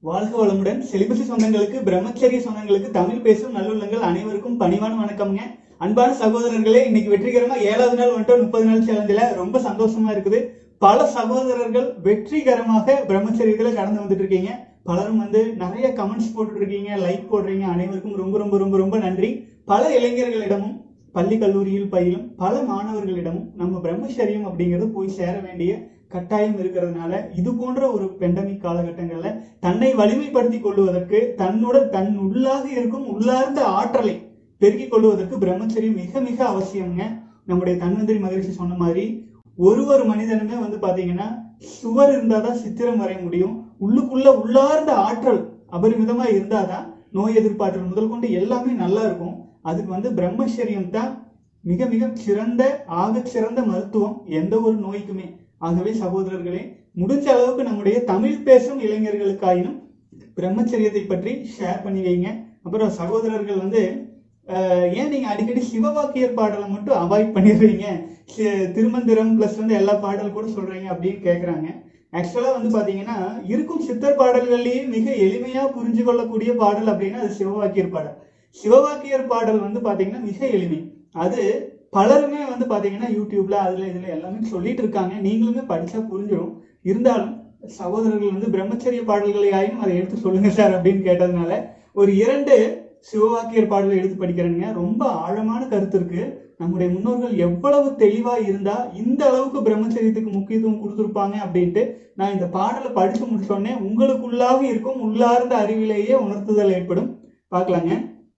வாழ்க வளமுடன் செலிபசி சொந்தங்களுக்கு பிரம்மச்சரிய சொந்தங்களுக்கு தமிழ் பேசும் நல்லுள்ளங்கள் அனைவருக்கும் பணிவான வணக்கம்ங்க அன்பான சகோதரர்களே இன்னைக்கு வெற்றிகரமா ஏழாவது நாள் வந்துட்டு முப்பது நாள் சேலஞ்சில ரொம்ப சந்தோஷமா இருக்குது பல சகோதரர்கள் வெற்றிகரமாக பிரம்மச்சரியத்துல கடந்து வந்துட்டு இருக்கீங்க பலரும் வந்து நிறைய கமெண்ட்ஸ் போட்டுட்டு இருக்கீங்க லைக் போடுறீங்க அனைவருக்கும் ரொம்ப ரொம்ப ரொம்ப ரொம்ப நன்றி பல இளைஞர்களிடமும் பள்ளி கல்லூரியில் பயிலும் பல மாணவர்களிடமும் நம்ம பிரம்மச்சரியம் அப்படிங்கிறது போய் சேர வேண்டிய கட்டாயம் இருக்கிறதுனால இது போன்ற ஒரு பெண்டமிக் காலகட்டங்கள்ல தன்னை வலிமைப்படுத்திக் கொள்வதற்கு தன்னுடன் தன் உள்ளாக இருக்கும் உள்ளார்ந்த ஆற்றலை பெருக்கிக் கொள்வதற்கு பிரம்மச்சரியம் மிக மிக அவசியம்ங்க நம்முடைய தன்வந்திரி மகிழ்ச்சி சொன்ன மாதிரி ஒரு ஒரு மனிதனுமே வந்து பாத்தீங்கன்னா சுவர் இருந்தாதான் சித்திரம் வரைய முடியும் உள்ளுக்குள்ள உள்ளார்ந்த ஆற்றல் அபரிமிதமா இருந்தாதான் நோய் எதிர்ப்பாற்றல் முதல் கொண்டு எல்லாமே நல்லா இருக்கும் அதுக்கு வந்து பிரம்மச்சரியம் தான் மிக மிக சிறந்த ஆக சிறந்த மருத்துவம் எந்த ஒரு நோய்க்குமே ஆகவே சகோதரர்களே முடிஞ்ச அளவுக்கு நம்முடைய தமிழ் பேசும் இளைஞர்களுக்காயினும் பிரம்மச்சரியத்தை பற்றி ஷேர் பண்ணி வைங்க அப்புறம் சகோதரர்கள் வந்து அஹ், ஏன் நீங்க அடிக்கடி சிவவாக்கியர் பாடலை மட்டும் அவாய்ட் பண்ணிடுறீங்க சி- திருமந்திரம் பிளஸ் வந்து எல்லா பாடல் கூட சொல்றீங்க அப்படின்னு கேக்குறாங்க ஆக்சுவலா வந்து பாத்தீங்கன்னா இருக்கும் சித்தர் பாடல்கள்லயே மிக எளிமையா புரிஞ்சு கொள்ளக்கூடிய பாடல் அப்படின்னா அது சிவவாக்கியர் பாடல் சிவவாக்கியர் பாடல் வந்து பாத்தீங்கன்னா மிக எளிமை அது பலருமே வந்து பாத்தீங்கன்னா யூடியூப்ல அதுல இதுல எல்லாமே சொல்லிட்டு இருக்காங்க நீங்களுமே படிச்சா புரிஞ்சிடும் இருந்தாலும் சகோதரர்கள் வந்து பிரம்மச்சரிய பாடல்களை ஆயினும் அதை எடுத்து சொல்லுங்க சார் அப்படின்னு கேட்டதுனால ஒரு இரண்டு சிவவாக்கியர் பாடலை எடுத்து படிக்கிறேங்க ரொம்ப ஆழமான கருத்து இருக்கு நம்முடைய முன்னோர்கள் எவ்வளவு தெளிவா இருந்தா இந்த அளவுக்கு பிரம்மச்சரியத்துக்கு முக்கியத்துவம் கொடுத்திருப்பாங்க அப்படின்ட்டு நான் இந்த பாடலை படிச்சு முடிச்சோடனே உங்களுக்குள்ளாக இருக்கும் உள்ளார்ந்த அறிவிலேயே உணர்த்துதல் ஏற்படும் பார்க்கலாங்க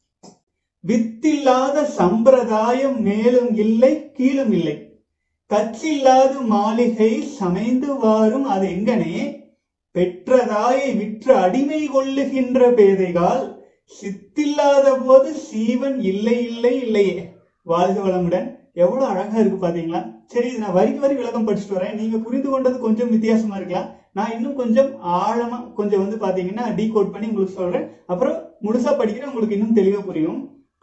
வித்தில்லாத சம்பிரதாயம் மேலும் இல்லை கீழும் இல்லை கச்சில்லாது மாளிகை சமைந்து வாரும் அது எங்கனே பெற்றதாயை விற்று அடிமை கொள்ளுகின்ற பேதைகால் சித்தில்லாத போது சீவன் இல்லை இல்லை இல்லையே வாழ்க வளமுடன் எவ்வளவு அழகா இருக்கு பாத்தீங்களா சரி இது நான் வரிக்கு வரி விளக்கம் படிச்சுட்டு வரேன் நீங்க புரிந்து கொண்டது கொஞ்சம் வித்தியாசமா இருக்கலாம் நான் இன்னும் கொஞ்சம் ஆழமா கொஞ்சம் வந்து பாத்தீங்கன்னா டீகோட் பண்ணி உங்களுக்கு சொல்றேன் அப்புறம் முழுசா படிக்கிறேன் உங்களுக்கு இன்னும் தெளிவா புரியும்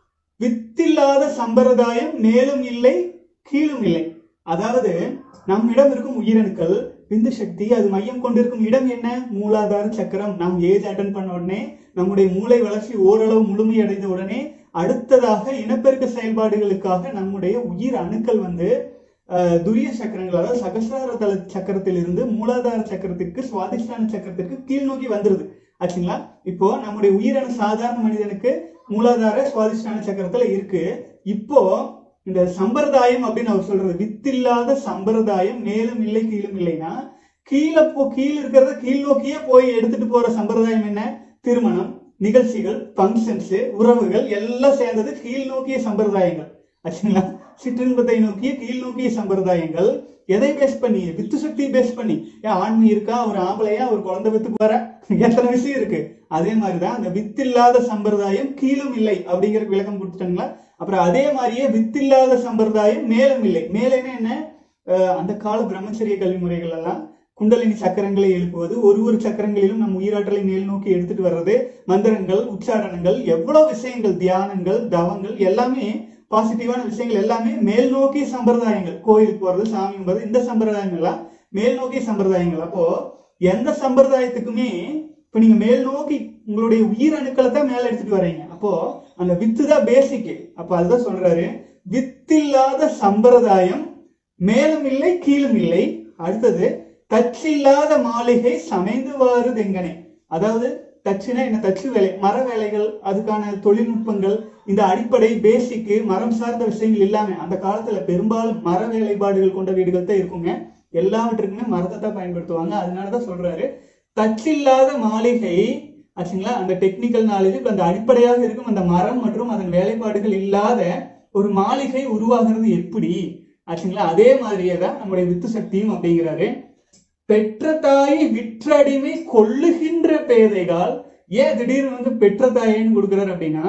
வித்தில்லாத சம்பிரதாயம் மேலும் இல்லை கீழும் இல்லை அதாவது நம்மிடம் இருக்கும் உயிரணுக்கள் விந்து சக்தி அது மையம் கொண்டிருக்கும் இடம் என்ன மூலாதார சக்கரம் நாம் ஏஜ் அட்டன் பண்ண உடனே நம்முடைய மூளை வளர்ச்சி ஓரளவு முழுமையடைந்த உடனே அடுத்ததாக இனப்பெருக்க செயல்பாடுகளுக்காக நம்முடைய உயிர் அணுக்கள் வந்து அஹ், துரிய சக்கரங்கள் அதாவது சகசிரார தல சக்கரத்தில் இருந்து மூலாதார சக்கரத்திற்கு சுவாதிஷ்டான சக்கரத்திற்கு கீழ் நோக்கி வந்துருது ஆச்சுங்களா இப்போ நம்முடைய உயிரணு சாதாரண மனிதனுக்கு மூலாதார சுவாதிஷ்டான சக்கரத்துல இருக்கு இப்போ இந்த சம்பிரதாயம் அப்படின்னு அவர் சொல்றது வித்தில்லாத சம்பிரதாயம் மேலும் இல்லை கீழும் இல்லைன்னா கீழே போ கீழ் இருக்கிறத கீழ் நோக்கியே போய் எடுத்துட்டு போற சம்பிரதாயம் என்ன திருமணம் நிகழ்ச்சிகள் ஃபங்க்ஷன்ஸ் உறவுகள் எல்லாம் சேர்ந்தது கீழ் நோக்கிய சம்பிரதாயங்கள் ஆச்சுங்களா சிற்றின்பத்தை நோக்கிய கீழ் நோக்கிய சம்பிரதாயங்கள் எதை பேஸ் பண்ணி வித்து சக்தி பேஸ் பண்ணி ஏன் ஆண்மை இருக்கா ஒரு ஆம்பளையா ஒரு குழந்தை வித்து போற எத்தனை விஷயம் இருக்கு அதே மாதிரிதான் அந்த வித்தில்லாத சம்பிரதாயம் கீழும் இல்லை அப்படிங்கிற விளக்கம் கொடுத்துட்டாங்களா அப்புறம் அதே மாதிரியே வித்தில்லாத சம்பிரதாயம் மேலும் இல்லை மேலேன்னா என்ன அஹ் அந்த கால பிரம்மச்சரிய கல்வி முறைகள் எல்லாம் குண்டலினி சக்கரங்களை எழுப்புவது ஒரு ஒரு சக்கரங்களிலும் நம் உயிராற்றலை மேல் நோக்கி எடுத்துட்டு வர்றது மந்திரங்கள் உச்சாரணங்கள் எவ்வளவு விஷயங்கள் தியானங்கள் தவங்கள் எல்லாமே பாசிட்டிவான விஷயங்கள் எல்லாமே மேல் நோக்கிய சம்பிரதாயங்கள் கோயிலுக்கு போறது சாமி கும்பிடுறது இந்த சம்பிரதாயங்கள் எல்லாம் மேல் நோக்கிய சம்பிரதாயங்கள் அப்போ எந்த சம்பிரதாயத்துக்குமே இப்ப நீங்க மேல் நோக்கி உங்களுடைய உயிர் அணுக்களை தான் மேல எடுத்துட்டு வர்றீங்க அப்போ அந்த வித்து தான் பேசிக் அப்ப அதுதான் சொல்றாரு வித்தில்லாத சம்பிரதாயம் மேலும் இல்லை கீழும் இல்லை அடுத்தது தச்சில்லாத மாளிகை சமைந்து வாருது எங்கனே அதாவது தச்சுனா என்ன தச்சு வேலை மர வேலைகள் அதுக்கான தொழில்நுட்பங்கள் இந்த அடிப்படை பேசிக்கு மரம் சார்ந்த விஷயங்கள் இல்லாம அந்த காலத்துல பெரும்பாலும் மர வேலைப்பாடுகள் கொண்ட வீடுகள் தான் இருக்குங்க எல்லாவற்றுக்குமே மரத்தை தான் பயன்படுத்துவாங்க அதனாலதான் சொல்றாரு தச்சில்லாத மாளிகை ஆச்சுங்களா அந்த டெக்னிக்கல் நாலேஜ் அந்த அடிப்படையாக இருக்கும் அந்த மரம் மற்றும் அதன் வேலைப்பாடுகள் இல்லாத ஒரு மாளிகை உருவாகிறது எப்படி ஆச்சுங்களா அதே மாதிரியே தான் நம்முடைய வித்து சக்தியும் அப்படிங்கிறாரு பெற்ற தாயை விற்றடிமை கொள்ளுகின்ற பேதைகள் ஏன் திடீர்னு வந்து பெற்ற தாயைன்னு கொடுக்குறாரு அப்படின்னா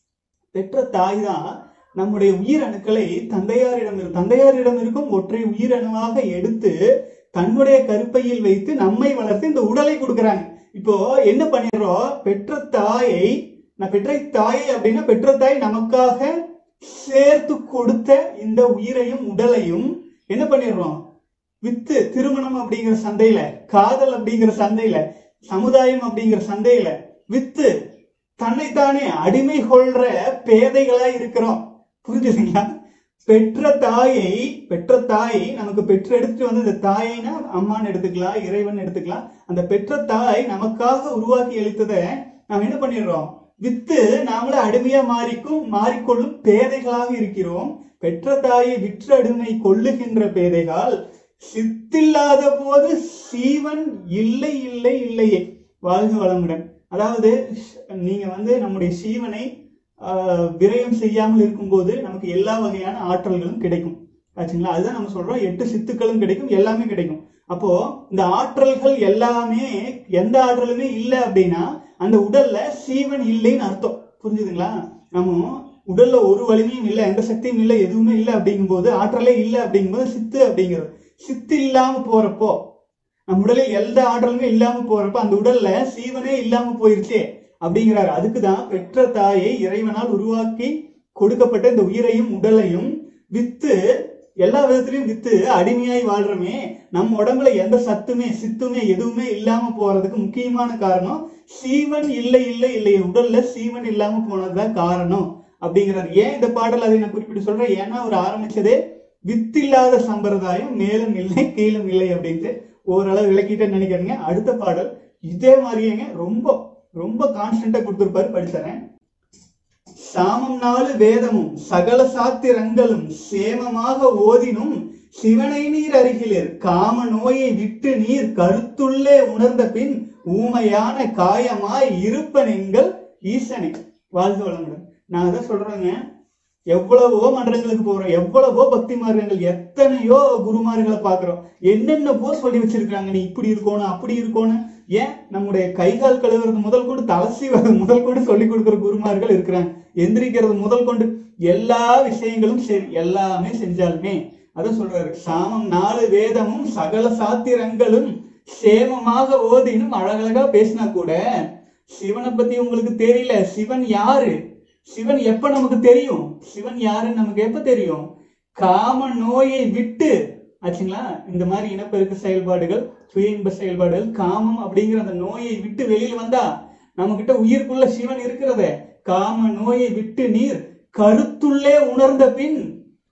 பெற்ற தாய் தான் நம்முடைய உயிரணுக்களை தந்தையாரிடம் இரு- தந்தையாரிடம் இருக்கும் ஒற்றை உயிரணுவாக எடுத்து தன்னுடைய கருப்பையில் வைத்து நம்மை வளர்த்து இந்த உடலை கொடுக்குறாங்க இப்போ என்ன பண்ணிடுறோம் பெற்ற தாயை நான் பெற்ற தாயை அப்படின்னா பெற்ற தாய் நமக்காக சேர்த்து கொடுத்த இந்த உயிரையும் உடலையும் என்ன பண்ணிடுறோம் வித்து திருமணம் அப்படிங்கிற சந்தையில காதல் அப்படிங்கிற சந்தையில சமுதாயம் அப்படிங்கிற சந்தையில வித்து தன்னைத்தானே அடிமை கொள்ற பேதைகளா இருக்கிறோம் புரிஞ்சுதுங்களா பெற்ற தாயை பெற்ற தாய் நமக்கு பெற்று எடுத்துட்டு வந்து இந்த தாயினா அம்மான்னு எடுத்துக்கலாம் இறைவன் எடுத்துக்கலாம் அந்த பெற்ற தாய் நமக்காக உருவாக்கி அளித்ததை நாம் என்ன பண்ணிடுறோம் வித்து நாமளே அடிமையா மாறிக்கும் மாறிக்கொள்ளும் பேதைகளாக இருக்கிறோம் பெற்ற தாயை விற்று அடிமை கொள்ளுகின்ற பேதைகள் சித்தில்லாத போது சீவன் இல்லை இல்லை இல்லையே வாழ்க வளமுடன் அதாவது நீங்க வந்து நம்முடைய சீவனை ஆஹ், விரயம் செய்யாமல் இருக்கும்போது நமக்கு எல்லா வகையான ஆற்றல்களும் கிடைக்கும் ஆச்சுங்களா அதுதான் நம்ம சொல்றோம் எட்டு சித்துக்களும் கிடைக்கும் எல்லாமே கிடைக்கும் அப்போ இந்த ஆற்றல்கள் எல்லாமே எந்த ஆற்றலுமே இல்லை அப்படின்னா அந்த உடல்ல சீவன் இல்லைன்னு அர்த்தம் புரிஞ்சுதுங்களா நம்ம உடல்ல ஒரு வலிமையும் இல்லை எந்த சக்தியும் இல்லை எதுவுமே இல்லை அப்படிங்கும்போது ஆற்றலே இல்லை அப்படிங்கும்போது சித்து அப்படிங்கிறது சித்து இல்லாம போறப்போ நம்ம உடலில் எந்த ஆற்றலுமே இல்லாம போறப்ப அந்த உடல்ல சீவனே இல்லாம போயிருச்சே அப்படிங்கிறாரு அதுக்குதான் பெற்ற தாயை இறைவனால் உருவாக்கி கொடுக்கப்பட்ட இந்த உயிரையும் உடலையும் வித்து எல்லா விதத்திலையும் வித்து அடிமையாய் வாழ்றோமே நம்ம உடம்புல எந்த சத்துமே சித்துமே எதுவுமே இல்லாம போறதுக்கு முக்கியமான காரணம் சீவன் இல்லை இல்லை இல்லை உடல்ல சீவன் இல்லாம போனதுதான் காரணம் அப்படிங்கிறார் ஏன் இந்த பாடல் அதை நான் குறிப்பிட்டு சொல்றேன் ஏன்னா அவர் ஆரம்பிச்சதே வித்தில்லாத சம்பிரதாயம் மேலும் இல்லை கீழும் இல்லை அப்படின்ட்டு ஓரளவு விளக்கிட்டேன்னு நினைக்கிறேங்க அடுத்த பாடல் இதே மாதிரியேங்க ரொம்ப ரொம்ப கான்ஸ்டன்டா கொடுத்திருப்பாரு படிச்சறேன் சாமம் நாலு வேதமும் சகல சாத்திரங்களும் சேமமாக ஓதினும் சிவனை நீர் அருகிலிர் காம நோயை விட்டு நீர் கருத்துள்ளே உணர்ந்த பின் ஊமையான காயமாய் இருப்பன் எங்கள் ஈசனை வாழ்க வளமுடன் நான் அதை சொல்றேங்க எவ்வளவோ மன்றங்களுக்கு போறோம் எவ்வளவோ பக்தி மார்க்கங்கள் எத்தனையோ குருமார்களை பாக்குறோம் என்னென்னவோ சொல்லி வச்சிருக்காங்க நீ இப்படி இருக்கணும் அப்படி இருக்கணும் ஏன் நம்முடைய கைகால் கழுவுறது முதல் கொண்டு தலசி முதல் கொண்டு சொல்லி கொடுக்கிற குருமார்கள் இருக்கிறாங்க எந்திரிக்கிறது முதல் கொண்டு எல்லா விஷயங்களும் சரி எல்லாமே செஞ்சாலுமே அதான் சொல்றாரு சாமம் நாலு வேதமும் சகல சாத்திரங்களும் சேமமாக ஓதினும் அழகழகா பேசினா கூட சிவனை பத்தி உங்களுக்கு தெரியல சிவன் யாரு சிவன் எப்ப நமக்கு தெரியும் சிவன் யாருன்னு நமக்கு எப்ப தெரியும் காம நோயை விட்டு ஆச்சுங்களா இந்த மாதிரி இனப்பெருக்க செயல்பாடுகள் சுய இன்ப செயல்பாடுகள் காமம் அப்படிங்கிற அந்த நோயை விட்டு வெளியில வந்தா நம்ம கிட்ட உயிர்க்குள்ள சிவன் இருக்கிறதே காம நோயை விட்டு நீர் கருத்துள்ளே உணர்ந்த பின்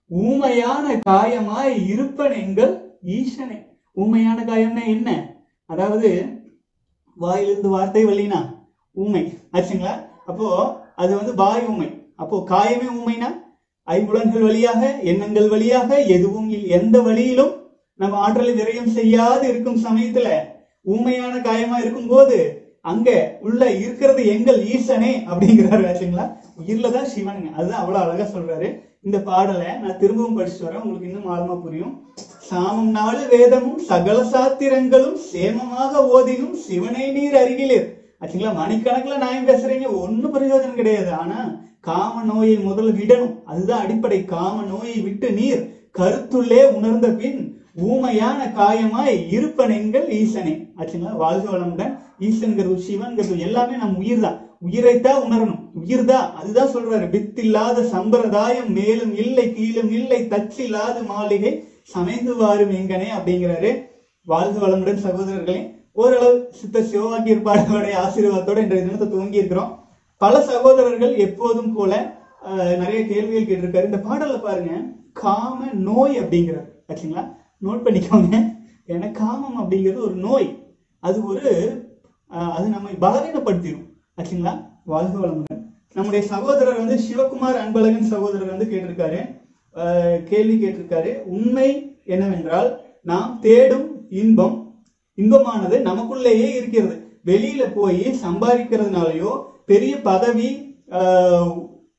ஊமையான காயமாய் இருப்பன் எங்கள் ஈசனே ஊமையான காயம்னா என்ன அதாவது வாயிலிருந்து வார்த்தை வல்லினா ஊமை ஆச்சுங்களா அப்போ அது வந்து வாய் ஊமை அப்போ காயமே ஊமைனா ஐம்புலன்கள் வழியாக எண்ணங்கள் வழியாக எதுவும் இல்- எந்த வழியிலும் நம்ம ஆற்றலை விரயம் செய்யாது இருக்கும் சமயத்துல ஊமையான காயமா இருக்கும்போது அங்க உள்ள இருக்கிறது எங்கள் ஈசனே அப்படிங்கிறாரு ஆச்சுங்களா உயிர்ல தான் சிவனுங்க அதுதான் அவ்வளவு அழகா சொல்றாரு இந்த பாடலை நான் திரும்பவும் படிச்சுட்டு வரேன் உங்களுக்கு இன்னும் ஆழமா புரியும் சாமம் நாலு வேதமும் சகல சாத்திரங்களும் சேமமாக ஓதினும் சிவனை நீர் அருகிலேர் ஆச்சுங்களா மணிக்கணக்கில் நான் பேசுறீங்க ஒன்னும் பிரயோஜனம் கிடையாது ஆனா காம நோயை முதல்ல விடணும் அதுதான் அடிப்படை காம நோயை விட்டு நீர் கருத்துள்ளே உணர்ந்த பின் ஊமையான காயமாய் இருப்பன் எங்கள் ஈசனே ஆச்சுங்களா வாழ்க வளமுடன் ஈசன்கிறது சிவன்கிறது எல்லாமே நம் உயிர் தான் உயிரைத்தான் உணரணும் உயிர் தான் அதுதான் சொல்றாரு வித்தில்லாத சம்பிரதாயம் மேலும் இல்லை கீழும் இல்லை தச்சில்லாத மாளிகை சமைந்து வாரும் எங்கனே அப்படிங்கிறாரு வாழ்க வளமுடன் சகோதரர்களே ஓரளவு சித்தர் சிவவாக்கியர் பாடலுடைய ஆசீர்வாதத்தோட இன்றைய தினத்தை துவங்கி இருக்கிறோம் பல சகோதரர்கள் எப்போதும் போல அஹ், நிறைய கேள்விகள் கேட்டிருக்காரு இந்த பாடல்ல பாருங்க காம நோய் அப்படிங்கிறார் ஆச்சுங்களா நோட் பண்ணிக்கோங்க ஏன்னா காமம் அப்படிங்கிறது ஒரு நோய் அது ஒரு அஹ், அது நம்மை பலவீனப்படுத்திடும் ஆச்சுங்களா வாழ்க வளமுடன் நம்முடைய சகோதரர் வந்து சிவகுமார் அன்பழகன் சகோதரர் வந்து கேட்டிருக்காரு அஹ், கேள்வி கேட்டிருக்காரு உண்மை என்னவென்றால் நாம் தேடும் இன்பம் இன்பமானது நமக்குள்ளேயே இருக்கிறது வெளியில போய் சம்பாதிக்கிறதுனாலயோ பெரிய பதவி ஆஹ்,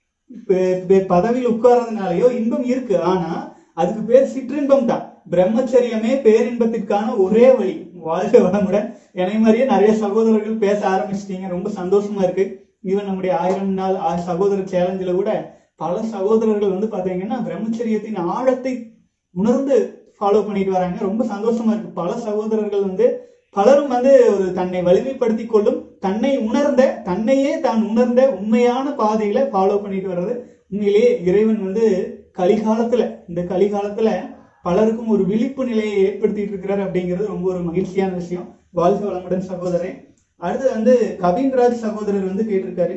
பெ- பெ- பதவியில் உட்கார்றதுனாலயோ இன்பம் இருக்கு ஆனா அதுக்கு பேர் சிற்றின்பம் தான் பிரம்மச்சரியமே பேரின்பத்திற்கான ஒரே வழி வாழ்க வளமுடன் என்னை மாதிரியே நிறைய சகோதரர்கள் பேச ஆரம்பிச்சிட்டீங்க ரொம்ப சந்தோஷமா இருக்கு ஈவன் நம்முடைய ஆயிரம் நாள் ஆ- சகோதரர் சேலஞ்சில் கூட பல சகோதரர்கள் வந்து பாத்தீங்கன்னா பிரம்மச்சரியத்தின் ஆழத்தை உணர்ந்து ஃபாலோ பண்ணிட்டு வராங்க ரொம்ப சந்தோஷமா இருக்கு பல சகோதரர்கள் வந்து பலரும் வந்து ஒரு தன்னை வலிமைப்படுத்தி கொள்ளும் தன்னை உணர்ந்த தன்னையே தான் உணர்ந்த உண்மையான பாதையில ஃபாலோ பண்ணிட்டு வர்றது உண்மையிலேயே இறைவன் வந்து கலிகாலத்துல இந்த கலிகாலத்துல பலருக்கும் ஒரு விழிப்பு நிலையை ஏற்படுத்திட்டு இருக்கிறார் அப்படிங்கிறது ரொம்ப ஒரு மகிழ்ச்சியான விஷயம் வாழ்க வளமுடன் சகோதரன் அடுத்து வந்து கவின்ராஜ் சகோதரர் வந்து கேட்டிருக்காரு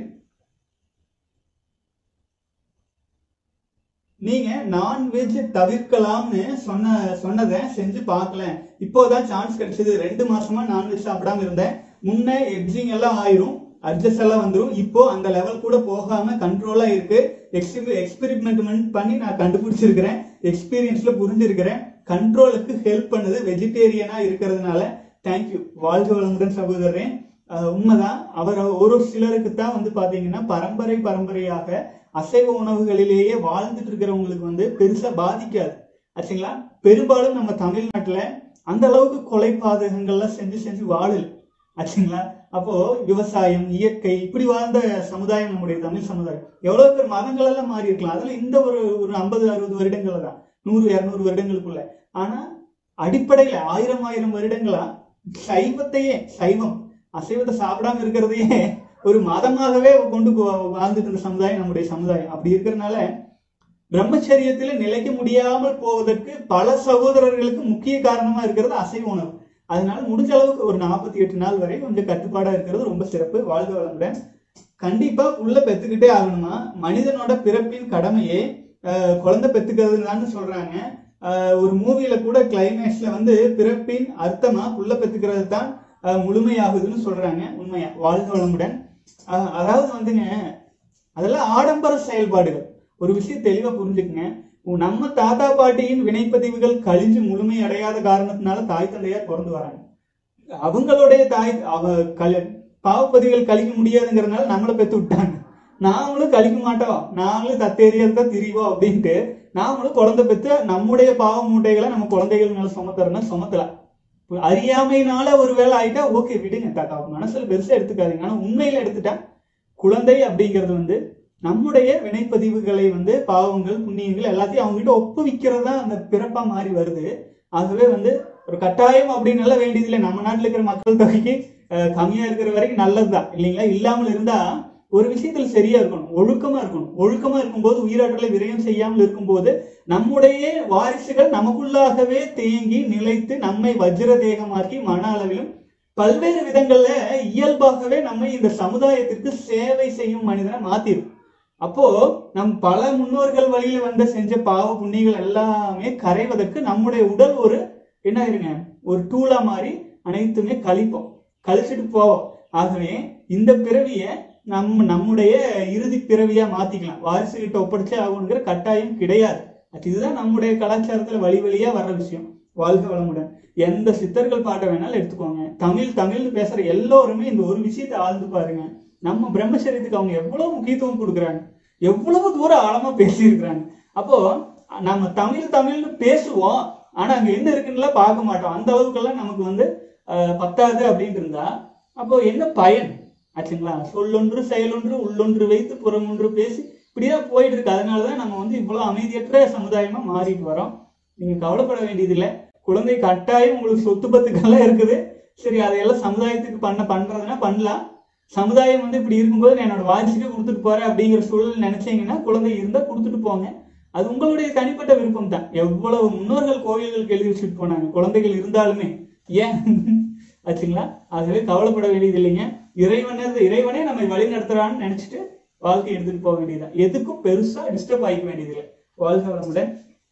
நீங்க நான்வெஜ் தவிர்க்கலாம்னு சொன்ன சொன்னதை செஞ்சு பார்க்கல இப்போதான் சான்ஸ் கிடைச்சது ரெண்டு மாசமா நான்வெஜ் சாப்பிடாம இருந்தேன் முன்ன எட்ஜிங் எல்லாம் ஆயிரும் அட்ஜஸ்ட் எல்லாம் வந்துரும் இப்போ அந்த லெவல் கூட போகாம கண்ட்ரோலா இருக்கு எக்ஸ்பெரிமெண்ட் பண்ணி நான் கண்டுபிடிச்சிருக்கிறேன் எக்ஸ்பீரியன்ஸ்ல புரிஞ்சிருக்கிறேன் கண்ட்ரோலுக்கு ஹெல்ப் பண்ணுது வெஜிடேரியனா இருக்கிறதுனால தேங்க்யூ வாழ்க வளமுடன் சகோதரன் அஹ் உண்மைதான் அவர் ஒரு சிலருக்கு தான் வந்து பாத்தீங்கன்னா பரம்பரை பரம்பரையாக அசைவ உணவுகளிலேயே வாழ்ந்துட்டு இருக்கிறவங்களுக்கு வந்து பெருசா பாதிக்காது ஆச்சுங்களா பெரும்பாலும் நம்ம தமிழ்நாட்டுல அந்த அளவுக்கு கொலை பாதகங்கள்லாம் செஞ்சு செஞ்சு வாழல ஆச்சுங்களா அப்போ விவசாயம் இயற்கை இப்படி வாழ்ந்த சமுதாயம் நம்முடைய தமிழ் சமுதாயம் எவ்வளவு பேர் மதங்கள் எல்லாம் மாறி இருக்கலாம் அதுல இந்த ஒரு ஒரு ஐம்பது அறுபது வருடங்கள் தான் நூறு இருநூறு வருடங்களுக்குள்ள ஆனா அடிப்படையில ஆயிரம் ஆயிரம் வருடங்களா சைவத்தையே சைவம் அசைவத்தை சாப்பிடாம இருக்கிறதையே ஒரு மதமாகவே கொண்டு போ- வாழ்ந்துட்டு இருந்த சமுதாயம் நம்முடைய சமுதாயம் அப்படி இருக்கிறதுனால பிரம்மச்சரியத்துல நிலைக்க முடியாமல் போவதற்கு பல சகோதரர்களுக்கு முக்கிய காரணமா இருக்கிறது அசைவ உணவு அதனால முடிஞ்ச அளவுக்கு ஒரு நாற்பத்தி எட்டு நாள் வரை கொஞ்சம் கட்டுப்பாடா இருக்கிறது ரொம்ப சிறப்பு வாழ்க வளமுடன் கண்டிப்பா புள்ள பெத்துக்கிட்டே ஆகணுமா மனிதனோட பிறப்பின் கடமையே அஹ், குழந்தை பெத்துக்கிறதுன்னு சொல்றாங்க அஹ், ஒரு மூவில கூட கிளைமேக்ஸ்ல வந்து பிறப்பின் அர்த்தமா புள்ள பெத்துக்கிறது தான் அஹ், முழுமையாகுதுன்னு சொல்றாங்க உண்மையா வாழ்க வளமுடன் அஹ், அதாவது வந்துங்க அதெல்லாம் ஆடம்பர செயல்பாடுகள் ஒரு விஷயம் தெளிவா புரிஞ்சுக்குங்க உ- நம்ம தாத்தா பாட்டியின் வினைப்பதிவுகள் கழிஞ்சு முழுமை அடையாத காரணத்தினால தாய் தந்தையார் பிறந்து வராங்க அவங்களுடைய தாய் அவ கல் பாவப்பதிவுகள் கழிக்க முடியாதுங்கிறதுனால நம்மளை பெத்து விட்டாங்க நாமளும் கழிக்க மாட்டோம் நாமளும் தத்தேரியால் தான் திரிவோம் அப்படின்ட்டு நாமளும் குழந்தை பெத்து நம்முடைய பாவ மூட்டைகளை நம்ம குழந்தைகள் மேல சுமத்துறோம்னா சுமத்தலாம் இப்ப அறியாமையினால ஒரு வேலை ஆயிட்டா ஓகே விடுங்க தாத்தா மனசுல பெருசா எடுத்துக்காதீங்க ஆனா உண்மையில எடுத்துட்டா குழந்தை அப்படிங்கிறது வந்து நம்முடைய வினைப்பதிவுகளை வந்து பாவங்கள் புண்ணியங்கள் எல்லாத்தையும் அவங்க கிட்ட ஒப்புவிக்கிறது தான் அந்த பிறப்பா மாறி வருது ஆகவே வந்து ஒரு கட்டாயம் அப்படின்னு எல்லாம் வேண்டியதில்லை நம்ம நாட்டுல இருக்கிற மக்கள் தொகைக்கு அஹ், கம்மியா இருக்கிற வரைக்கும் நல்லதுதான் இல்லைங்களா இல்லாமல் இருந்தா ஒரு விஷயத்துல சரியா இருக்கணும் ஒழுக்கமா இருக்கணும் ஒழுக்கமா இருக்கும்போது உயிராற்றலை விரயம் செய்யாமல் இருக்கும்போது நம்முடைய வாரிசுகள் நமக்குள்ளாகவே தேங்கி நிலைத்து நம்மை வஜ்ர தேகமாக்கி மன அளவிலும் பல்வேறு விதங்கள்ல இயல்பாகவே நம்மை இந்த சமுதாயத்திற்கு சேவை செய்யும் மனிதனை மாத்திரும் அப்போ நம் பல முன்னோர்கள் வழியில வந்த செஞ்ச பாவ புண்ணியங்கள் எல்லாமே கரைவதற்கு நம்முடைய உடல் ஒரு என்ன ஆயிருங்க ஒரு டூலா மாதிரி அனைத்துமே கழிப்போம் கழிச்சிட்டு போவோம் ஆகவே இந்த பிறவிய நம்ம நம்முடைய இறுதி பிறவியா மாத்திக்கலாம் வாரிசு கிட்ட ஒப்படைச்சே ஆகணுங்கிற கட்டாயம் கிடையாது அது இதுதான் நம்முடைய கலாச்சாரத்துல வழி வழியா வர்ற விஷயம் வாழ்க வளமுடன் எந்த சித்தர்கள் பாட்டை வேணாலும் எடுத்துக்கோங்க தமிழ் தமிழ்னு பேசுற எல்லோருமே இந்த ஒரு விஷயத்தை ஆழ்ந்து பாருங்க நம்ம பிரம்மச்சரியத்துக்கு அவங்க எவ்வளவு முக்கியத்துவம் கொடுக்குறாங்க எவ்வளவு தூரம் ஆழமா பேசியிருக்கிறாங்க அப்போ நம்ம தமிழ் தமிழ்னு பேசுவோம் ஆனா அங்க என்ன இருக்குன்னுலாம் பார்க்க மாட்டோம் அந்த அளவுக்கெல்லாம் நமக்கு வந்து அஹ், பத்தாது அப்படின்னு இருந்தா அப்போ என்ன பயன் ஆச்சுங்களா சொல்லொன்று செயலொன்று உள்ளொன்று வைத்து புறமொன்று பேசி இப்படிதான் போயிட்டு இருக்கு அதனாலதான் நம்ம வந்து இவ்வளவு அமைதியற்ற சமுதாயமா மாறிட்டு வரோம் நீங்க கவலைப்பட வேண்டியதில்லை குழந்தை கட்டாயம் உங்களுக்கு சொத்து பத்துக்கெல்லாம் இருக்குது சரி அதையெல்லாம் சமுதாயத்துக்கு பண்ண பண்றதுன்னா பண்ணலாம் சமுதாயம் வந்து இப்படி இருக்கும்போது நான் என்னோட வாரிசுக்கே கொடுத்துட்டு போறேன் அப்படிங்கிற சூழல் நினைச்சீங்கன்னா குழந்தை இருந்தா கொடுத்துட்டு போங்க அது உங்களுடைய தனிப்பட்ட விருப்பம் தான் எவ்வளவு முன்னோர்கள் கோயில்களுக்கு எழுதி வச்சுட்டு போனாங்க குழந்தைகள் இருந்தாலுமே ஏன் ஆச்சுங்களா ஆகவே கவலைப்பட வேண்டியது இல்லைங்க இறைவனது இறைவனே நம்மை வழி நடத்துறான்னு நினைச்சிட்டு வாழ்க்கை எடுத்துட்டு போக வேண்டியதுதான் எதுக்கும் பெருசா டிஸ்டர்ப் ஆகிக்க வேண்டியதில்லை வாழ்க்கை வளமுடன்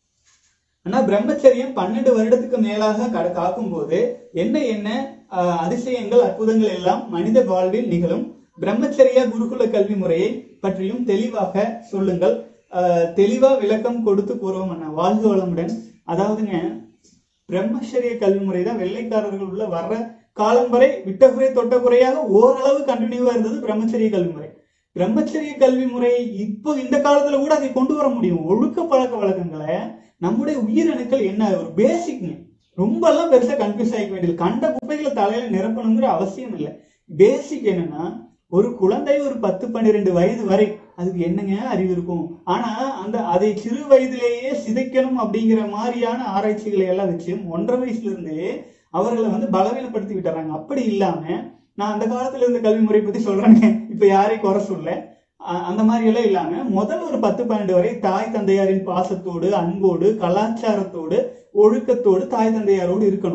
ஆனா பிரம்மச்சரியம் பன்னெண்டு வருடத்துக்கு மேலாக கட காக்கும் போது என்ன என்ன ஆஹ், அதிசயங்கள் அற்புதங்கள் எல்லாம் மனித வாழ்வில் நிகழும் பிரம்மச்சரிய குருகுல கல்வி முறையை பற்றியும் தெளிவாக சொல்லுங்கள் ஆஹ், தெளிவா விளக்கம் கொடுத்து கூறுவோம் அண்ணா வாழ்க வளமுடன் அதாவதுங்க பிரம்மச்சரிய கல்வி முறை தான் வெள்ளைக்காரர்கள் உள்ள வர்ற காலம் வரை விட்ட குறை தொட்ட குறையாக ஓரளவு கண்டினியூவா இருந்தது பிரம்மச்சரிய கல்வி முறை பிரம்மச்சரிய கல்வி முறை இப்போ இந்த காலத்துல கூட அதை கொண்டு வர முடியும் ஒழுக்க பழக்க வழக்கங்களை நம்முடைய உயிரணுக்கள் என்ன ஒரு பேசிக்ங்க ரொம்ப எல்லாம் பெருசா கன்ஃபியூஸ் ஆகிக்க வேண்டியது கண்ட குப்பைகளை தலையில நிரப்பணுங்கிற அவசியம் இல்லை பேசிக் என்னன்னா ஒரு குழந்தை ஒரு பத்து பன்னிரெண்டு வயது வரை அதுக்கு என்னங்க அறிவு இருக்கும் ஆனா அந்த அதை சிறு வயதிலேயே சிதைக்கணும் அப்படிங்கிற மாதிரியான ஆராய்ச்சிகளை எல்லாம் வச்சு ஒன்றரை வயசுல இருந்தே அவர்களை வந்து பலவீனப்படுத்தி விட்டுறாங்க அப்படி இல்லாம நான் அந்த காலத்துல இருந்த கல்வி முறை பத்தி சொல்றேங்க இப்ப யாரையும் குறை சொல்ல அ- அந்த மாதிரி எல்லாம் இல்லாம முதல் ஒரு பத்து பன்னெண்டு வரை தாய் தந்தையாரின் பாசத்தோடு அன்போடு கலாச்சாரத்தோடு ஒழுக்கத்தோடு தாய் தந்தையாரோடு இருக்கணும்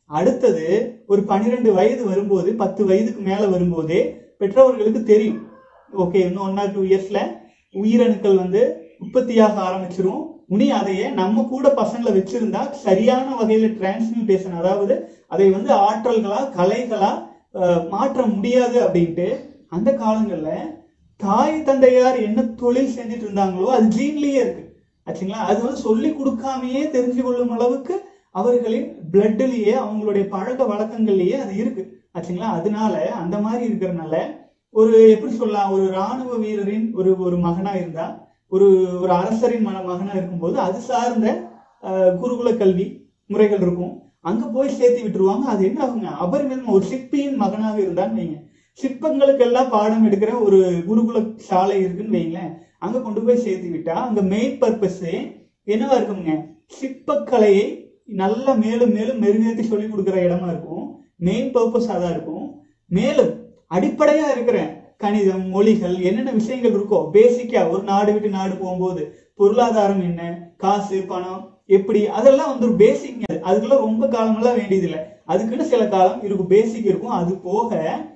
அடுத்தது ஒரு பன்னிரெண்டு வயது வரும்போது பத்து வயதுக்கு மேல வரும்போதே பெற்றோர்களுக்கு தெரியும் ஓகே இன்னும் ஒன் ஆர் டூ இயர்ஸ்ல உயிரணுக்கள் வந்து உற்பத்தியாக ஆரம்பிச்சிரும் உனி அதையே நம்ம கூட பசங்களை வச்சிருந்தா சரியான வகையில டிரான்ஸ்மியூட்டேஷன் அதாவது அதை வந்து ஆற்றல்களா கலைகளா அஹ், மாற்ற முடியாது அப்படின்ட்டு அந்த காலங்கள்ல தாய் தந்தையார் என்ன தொழில் செஞ்சுட்டு இருந்தாங்களோ அது ஜீன்லயே இருக்கு ஆச்சுங்களா அது வந்து சொல்லி கொடுக்காமயே தெரிஞ்சு கொள்ளும் அளவுக்கு அவர்களின் பிளட்லயே அவங்களுடைய பழக்க வழக்கங்கள்லயே அது இருக்கு ஆச்சுங்களா அதனால அந்த மாதிரி இருக்கிறனால ஒரு எப்படி சொல்லலாம் ஒரு ராணுவ வீரரின் ஒரு ஒரு மகனா இருந்தா ஒரு ஒரு அரசரின் மன மகனா இருக்கும்போது அது சார்ந்த அஹ், குருகுல கல்வி முறைகள் இருக்கும் அங்க போய் சேர்த்து விட்டுருவாங்க அது என்ன ஆகுங்க அபரிமிதம் ஒரு சிற்பியின் மகனாக இருந்தான்னு வைங்க சிற்பங்களுக்கு எல்லாம் பாடம் எடுக்கிற ஒரு குருகுல சாலை இருக்குன்னு வைங்களேன் அங்க கொண்டு போய் சேர்த்து விட்டா அங்க மெயின் பர்பஸ் என்னவா இருக்குங்க சிற்பக்கலையை நல்லா மேலும் மேலும் மெருகேற்றி சொல்லி கொடுக்குற இடமா இருக்கும் மெயின் பர்பஸ் அதான் இருக்கும் மேலும் அடிப்படையா இருக்கிற கணிதம் மொழிகள் என்னென்ன விஷயங்கள் இருக்கோ பேசிக்கா ஒரு நாடு விட்டு நாடு போகும்போது பொருளாதாரம் என்ன காசு பணம் எப்படி அதெல்லாம் வந்து ஒரு பேசிக் அதுக்கெல்லாம் ரொம்ப காலமெல்லாம் வேண்டியதில்லை அதுக்குன்னு சில காலம் இருக்கும் பேசிக் இருக்கும் அது போக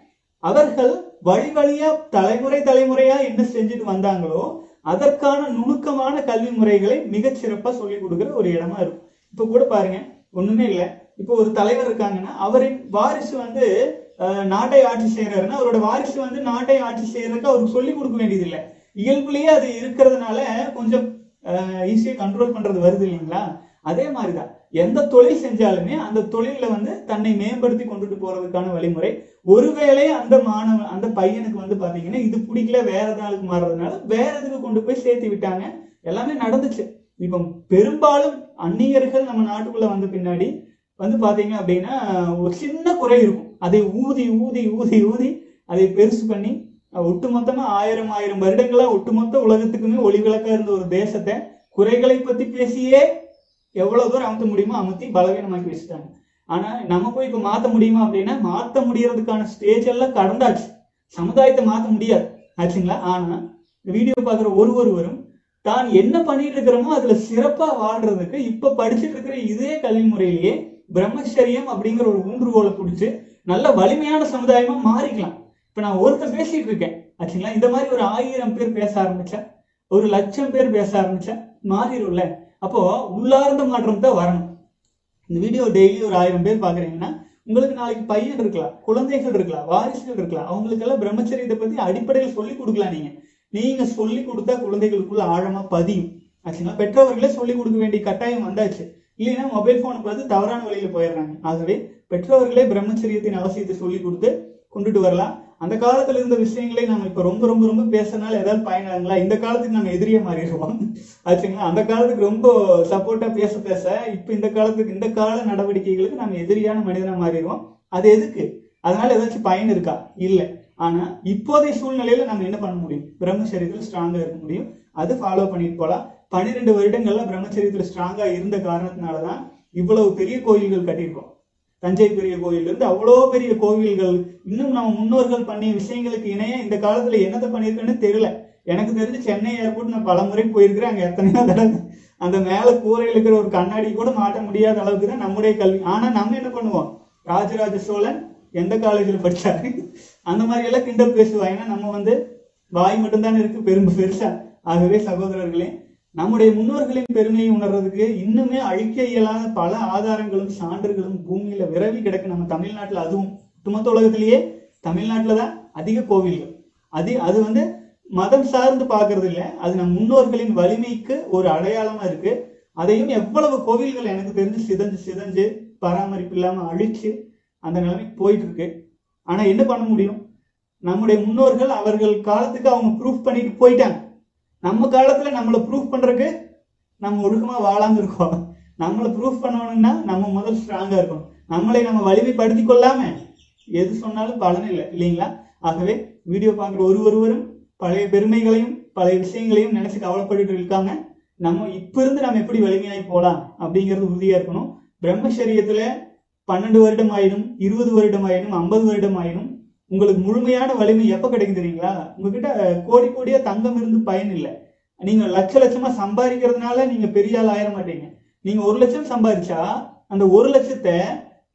அவர்கள் வழி வழியா தலைமுறை தலைமுறையா என்ன செஞ்சுட்டு வந்தாங்களோ அதற்கான நுணுக்கமான கல்வி முறைகளை மிகச் சிறப்பா சொல்லி கொடுக்கிற ஒரு இடமா இருக்கும் இப்ப கூட பாருங்க ஒண்ணுமே இல்ல இப்போ ஒரு தலைவர் இருக்காங்கன்னா அவரின் வாரிசு வந்து அஹ், நாட்டை ஆட்சி செய்யறாருன்னா அவரோட வாரிசு வந்து நாட்டை ஆட்சி செய்யறதுக்கு அவருக்கு சொல்லி கொடுக்க வேண்டியதில்லை இயல்புலயே அது இருக்கிறதுனால கொஞ்சம் ஈஸியா கண்ட்ரோல் பண்றது வருது இல்லைங்களா அதே மாதிரிதான் எந்த தொழில் செஞ்சாலுமே அந்த தொழில்ல வந்து தன்னை மேம்படுத்தி கொண்டுட்டு போறதுக்கான வழிமுறை ஒருவேளை அந்த மாணவன் அந்த பையனுக்கு வந்து பாத்தீங்கன்னா இது பிடிக்கல வேற எதாளுக்கு மாறுறதுனால வேற எதுக்கு கொண்டு போய் சேர்த்து விட்டாங்க எல்லாமே நடந்துச்சு இப்போ பெரும்பாலும் அந்நியர்கள் நம்ம நாட்டுக்குள்ள வந்த பின்னாடி வந்து பாத்தீங்க அப்படின்னா ஒரு சின்ன குறை இருக்கும் அதை ஊதி ஊதி ஊதி ஊதி அதை பெருசு பண்ணி அஹ், ஒட்டுமொத்தமா ஆயிரம் ஆயிரம் வருடங்களா ஒட்டுமொத்த உலகத்துக்குமே ஒளிவிளக்கா இருந்த ஒரு தேசத்தை குறைகளை பத்தி பேசியே எவ்வளவு தூரம் அமுத்த முடியுமோ அமுத்தி பலவீனமாக்கி வச்சுட்டாங்க ஆனா நம்ம போய் இப்ப மாத்த முடியுமா அப்படின்னா மாத்த முடியறதுக்கான ஸ்டேஜ் எல்லாம் கடந்தாச்சு சமுதாயத்தை மாத்த முடியாது ஆச்சுங்களா ஆனா இந்த வீடியோ பாக்குற ஒரு ஒருவரும் தான் என்ன பண்ணிட்டு இருக்கிறோமோ அதுல சிறப்பா வாழ்றதுக்கு இப்ப படிச்சுட்டு இருக்கிற இதே கல்வி முறையிலேயே பிரம்மச்சரியம் அப்படிங்கிற ஒரு ஊன்றுகோலை பிடிச்சு நல்ல வலிமையான சமுதாயமா மாறிக்கலாம் இப்ப நான் ஒருத்தர் பேசிட்டு இருக்கேன் ஆச்சுங்களா இந்த மாதிரி ஒரு ஆயிரம் பேர் பேச ஆரம்பிச்சா ஒரு லட்சம் பேர் பேச ஆரம்பிச்சா மாறிடும்ல அப்போ உள்ளார்ந்த மாற்றம் தான் வரணும் இந்த வீடியோ டெய்லி ஒரு ஆயிரம் பேர் பாக்குறீங்கன்னா உங்களுக்கு நாளைக்கு பையன் இருக்கலாம் குழந்தைகள் இருக்கலாம் வாரிசுகள் இருக்கலாம் அவங்களுக்கெல்லாம் பிரம்மச்சரியத்தை பத்தி அடிப்படையில் சொல்லி கொடுக்கலாம் நீங்க நீங்க சொல்லி கொடுத்தா குழந்தைகளுக்குள்ள ஆழமா பதியும் ஆச்சுங்களா பெற்றவர்களே சொல்லி கொடுக்க வேண்டிய கட்டாயம் வந்தாச்சு இல்லைன்னா மொபைல் போனை பார்த்து தவறான வழியில போயிடுறாங்க ஆகவே பெற்றவர்களே பிரம்மச்சரியத்தின் அவசியத்தை சொல்லி கொடுத்து கொண்டுட்டு வரலாம் அந்த காலத்துல இருந்த விஷயங்களை நம்ம இப்ப ரொம்ப ரொம்ப ரொம்ப பேசுறதுனால ஏதாவது பயனாங்களா இந்த காலத்துக்கு நம்ம எதிரியே மாறிடுவோம் ஆச்சுங்களா அந்த காலத்துக்கு ரொம்ப சப்போர்ட்டா பேச பேச இப்ப இந்த காலத்துக்கு இந்த கால நடவடிக்கைகளுக்கு நம்ம எதிரியான மனிதனா மாறிடுவோம் அது எதுக்கு அதனால ஏதாச்சும் பயன் இருக்கா இல்ல ஆனா இப்போதைய சூழ்நிலையில நம்ம என்ன பண்ண முடியும் பிரம்மச்சரியத்துல ஸ்ட்ராங்கா இருக்க முடியும் அது ஃபாலோ பண்ணிட்டு போலாம் பன்னிரெண்டு வருடங்கள்ல பிரம்மச்சரியத்துல ஸ்ட்ராங்கா இருந்த காரணத்தினாலதான் இவ்வளவு பெரிய கோயில்கள் கட்டியிருக்கோம் தஞ்சை பெரிய கோயில் இருந்து அவ்வளோ பெரிய கோவில்கள் இன்னும் நம்ம முன்னோர்கள் பண்ணிய விஷயங்களுக்கு இணைய இந்த காலத்துல என்னத்தை பண்ணியிருக்கேன்னு தெரியல எனக்கு தெரிஞ்சு சென்னை ஏர்போர்ட் நான் பல முறை போயிருக்கிறேன் அங்க எத்தனையோ தடவை அந்த மேல கூரையில் இருக்கிற ஒரு கண்ணாடி கூட மாட்ட முடியாத அளவுக்கு தான் நம்முடைய கல்வி ஆனா நம்ம என்ன பண்ணுவோம் ராஜராஜ சோழன் எந்த காலேஜில் படிச்சாரு அந்த மாதிரி எல்லாம் கிண்டல் பேசுவாங்க ஏன்னா நம்ம வந்து வாய் மட்டும்தானே இருக்கு பெரும் பெருசா ஆகவே சகோதரர்களே நம்முடைய முன்னோர்களின் பெருமையை உணர்றதுக்கு இன்னுமே அழிக்க இயலாத பல ஆதாரங்களும் சான்றுகளும் பூமியில விரவி கிடக்கு நம்ம தமிழ்நாட்டுல அதுவும் ஒட்டுமொத்த உலகத்திலேயே தமிழ்நாட்டுல தான் அதிக கோவில்கள் அது அது வந்து மதம் சார்ந்து பார்க்கிறது இல்ல அது நம் முன்னோர்களின் வலிமைக்கு ஒரு அடையாளமா இருக்கு அதையும் எவ்வளவு கோவில்கள் எனக்கு தெரிஞ்சு சிதஞ்சு சிதஞ்சு பராமரிப்பு இல்லாம அழிச்சு அந்த நிலைமைக்கு போயிட்டு இருக்கு ஆனா என்ன பண்ண முடியும் நம்முடைய முன்னோர்கள் அவர்கள் காலத்துக்கு அவங்க ப்ரூஃப் பண்ணிட்டு போயிட்டாங்க நம்ம காலத்துல நம்மளை ப்ரூஃப் பண்றதுக்கு நம்ம ஒழுக்கமா வாழாம இருக்கோம் நம்மளை ப்ரூஃப் பண்ணணும்னா நம்ம முதல் ஸ்ட்ராங்கா இருக்கணும் நம்மளை நம்ம வலிமைப்படுத்திக் கொள்ளாம எது சொன்னாலும் பலன் இல்லை இல்லைங்களா ஆகவே வீடியோ பார்க்குற ஒரு ஒருவரும் பழைய பெருமைகளையும் பழைய விஷயங்களையும் நினைச்சு கவலைப்பட்டுட்டு இருக்காங்க நம்ம இப்ப இருந்து நம்ம எப்படி வலிமையாகி போலாம் அப்படிங்கிறது உறுதியா இருக்கணும் பிரம்மச்சரியத்துல பன்னெண்டு வருடம் ஆயினும் இருபது வருடம் ஆயினும் ஐம்பது வருடம் ஆயினும் உங்களுக்கு முழுமையான வலிமை எப்ப கிடைக்கும் தெரியுங்களா உங்ககிட்ட கோடி கோடியா தங்கம் இருந்து பயன் இல்லை நீங்க லட்ச லட்சமா சம்பாதிக்கிறதுனால நீங்க பெரிய ஆள் ஆயிட மாட்டீங்க நீங்க ஒரு லட்சம் சம்பாதிச்சா அந்த ஒரு லட்சத்தை